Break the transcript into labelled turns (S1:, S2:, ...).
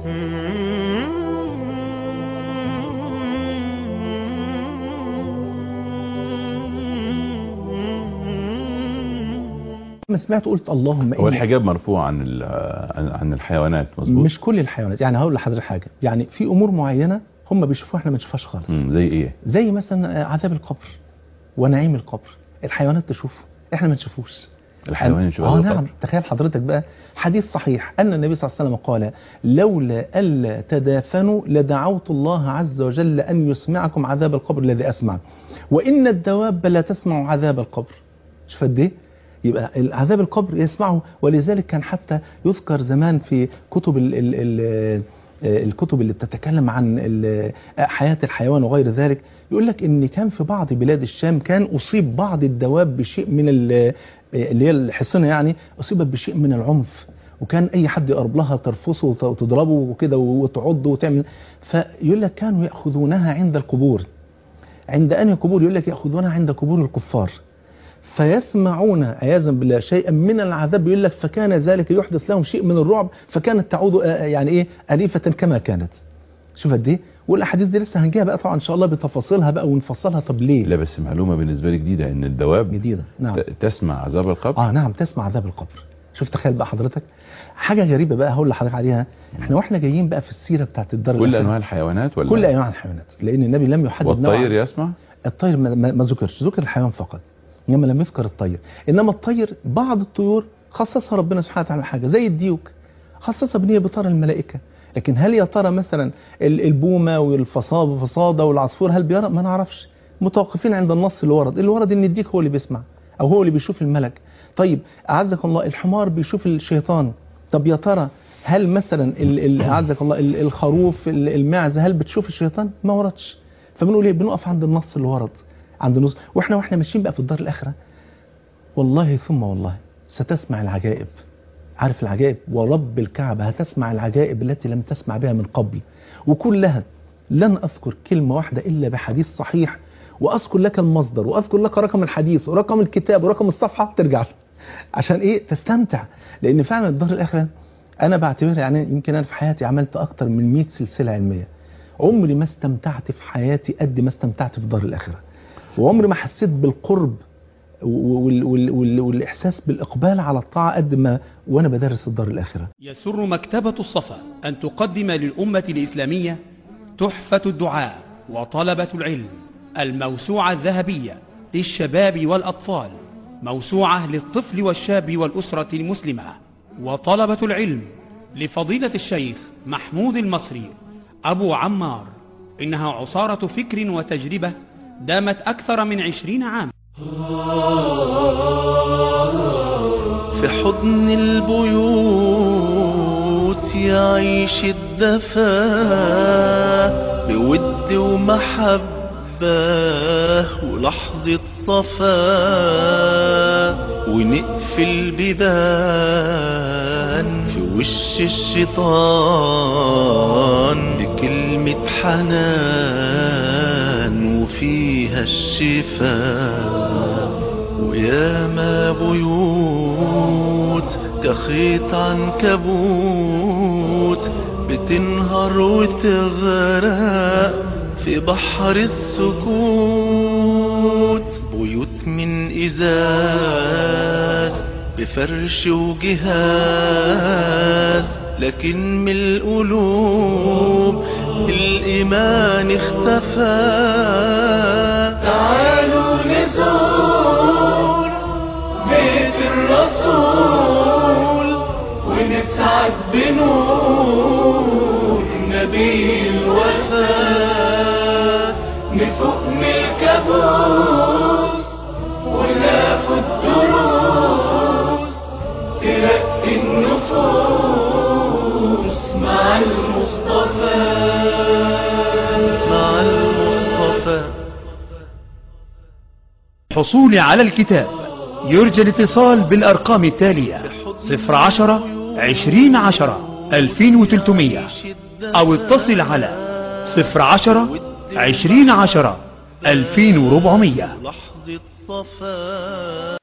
S1: ما سمعت قلت اللهم
S2: هو
S1: إني
S2: الحجاب مرفوع عن ال- عن عن الحيوانات مظبوط
S1: مش كل الحيوانات يعني هقول لحضرتك حاجة يعني في أمور معينة هم بيشوفوها احنا ما نشوفهاش خالص
S2: مم، زي ايه
S1: زي مثلا آه، عذاب القبر ونعيم القبر الحيوانات تشوفه احنا ما نشوفوش
S2: الحيوان يشوف
S1: اه
S2: هذا
S1: نعم
S2: القبر؟
S1: تخيل حضرتك بقى حديث صحيح أن النبي صلى الله عليه وسلم قال لولا ألا تدافنوا لدعوت الله عز وجل أن يسمعكم عذاب القبر الذي أسمع وإن الدواب لا تسمع عذاب القبر شوف قد ايه يبقى عذاب القبر يسمعه ولذلك كان حتى يذكر زمان في كتب ال ال ال الكتب اللي بتتكلم عن ال- حياة الحيوان وغير ذلك يقول لك ان كان في بعض بلاد الشام كان اصيب بعض الدواب بشيء من ال- اللي هي الحصنة يعني اصيبت بشيء من العنف وكان اي حد يقرب لها ترفصه وت- وتضربه وكده وتعضه وتعمل فيقول لك كانوا ياخذونها عند القبور عند أن قبور يقول لك يأخذونها عند قبور الكفار فيسمعون عياذا بالله شيئا من العذاب يقول لك فكان ذلك يحدث لهم شيء من الرعب فكانت تعود آه، يعني ايه أليفة كما كانت شوف قد ايه والاحاديث دي لسه هنجيها بقى طبعا ان شاء الله بتفاصيلها بقى ونفصلها طب ليه
S2: لا بس معلومة بالنسبة لي جديدة ان الدواب
S1: جديده نعم
S2: ت- تسمع عذاب القبر
S1: اه نعم تسمع عذاب القبر شوف تخيل بقى حضرتك حاجه غريبه بقى هقول لحضرتك عليها احنا واحنا جايين بقى في السيره بتاعت الدار
S2: كل
S1: الآخرة.
S2: انواع الحيوانات ولا
S1: كل انواع الحيوانات لان النبي لم يحدد نوع
S2: والطير يسمع
S1: الطير ما, ما ما ذكرش ذكر الحيوان فقط انما لم يذكر الطير انما الطير بعض الطيور خصصها ربنا سبحانه وتعالى حاجه زي الديوك خصصها بنيه بترى الملائكه لكن هل يا ترى مثلا ال- البومه والفصاد والفصاده والعصفور هل بيرى ما نعرفش متوقفين عند النص اللي ورد اللي ورد ان الديك هو اللي بيسمع او هو اللي بيشوف الملك طيب اعزك الله الحمار بيشوف الشيطان طب يا ترى هل مثلا ال- ال- اعزك الله ال- الخروف ال- المعزه هل بتشوف الشيطان ما وردش فبنقول ايه بنقف عند النص اللي ورد عند النص واحنا واحنا ماشيين بقى في الدار الاخره والله ثم والله ستسمع العجائب عارف العجائب ورب الكعبة هتسمع العجائب التي لم تسمع بها من قبل وكلها لن أذكر كلمة واحدة إلا بحديث صحيح وأذكر لك المصدر وأذكر لك رقم الحديث ورقم الكتاب ورقم الصفحة ترجع له. عشان إيه تستمتع لأن فعلا الدار الآخرة أنا بعتبرها يعني يمكن أنا في حياتي عملت أكتر من 100 سلسلة علمية عمري ما استمتعت في حياتي قد ما استمتعت في دار الآخرة وعمري ما حسيت بالقرب وال وال وال والإحساس بالإقبال على الطاعة قد ما وأنا بدرس الدار الآخرة
S3: يسر مكتبة الصفا أن تقدم للأمة الإسلامية تحفة الدعاء وطلبة العلم الموسوعة الذهبية للشباب والأطفال موسوعة للطفل والشاب والأسرة المسلمة وطلبة العلم لفضيلة الشيخ محمود المصري أبو عمار إنها عصارة فكر وتجربة دامت أكثر من عشرين عام
S4: في حضن البيوت يعيش الدفا بود ومحبة ولحظة صفا ونقفل بيبان في وش الشيطان بكلمة حنان وفيها الشفاء ويا ما بيوت كخيط عنكبوت بتنهار وتغرق في بحر السكوت بيوت من ازاز بفرش وجهاز لكن من القلوب الايمان اختفى تعالوا نزور بيت الرسول ونسعد بنور نبي الوفاء نفوق من الكابوس وناخد دروس ترقي النفوس مع المصطفى مع المصطفى
S3: الحصول على الكتاب يرجى الاتصال بالأرقام التالية صفر عشرة عشرين عشرة ألفين وتلتمية أو اتصل على صفر عشرة عشرين عشرة ألفين وربعمية
S4: لحظة صفا